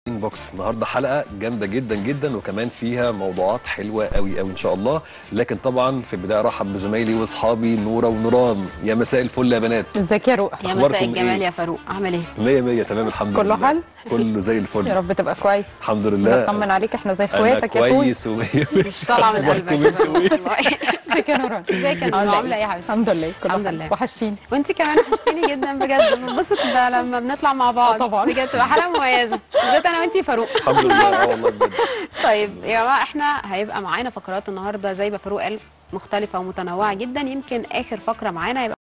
بوكس النهارده حلقه جامده جدا جدا وكمان فيها موضوعات حلوه قوي قوي ان شاء الله لكن طبعا في البدايه ارحب بزمايلي واصحابي نوره ونوران يا مساء الفل يا بنات ازيك يا روح يا أخباركم مساء الجمال إيه؟ يا فاروق عامل ايه؟ 100 100 تمام الحمد كله لله حل؟ كله زي يا الفل رب تبقى كويس الحمد لله بطمن عليك احنا زي انا اخواتك يا اخوي كويس و مش طالعه من قلبك يا فاروق والله. ازيك يا نوران ازيك يا نوران؟ عاملة عاملة ايه يا حبيبتي؟ الحمد لله كله الحمد حلو. لله. وحشتيني وانت كمان وحشتيني جدا بجد بنبسط بقى لما بنطلع مع بعض آه طبعا. بجد تبقى حلقه مميزه بالذات انا وانت فاروق الحمد لله اه والله بجد طيب يا جماعه احنا هيبقى معانا فقرات النهارده زي ما فاروق قال مختلفه ومتنوعه جدا يمكن اخر فقره معانا هيبقى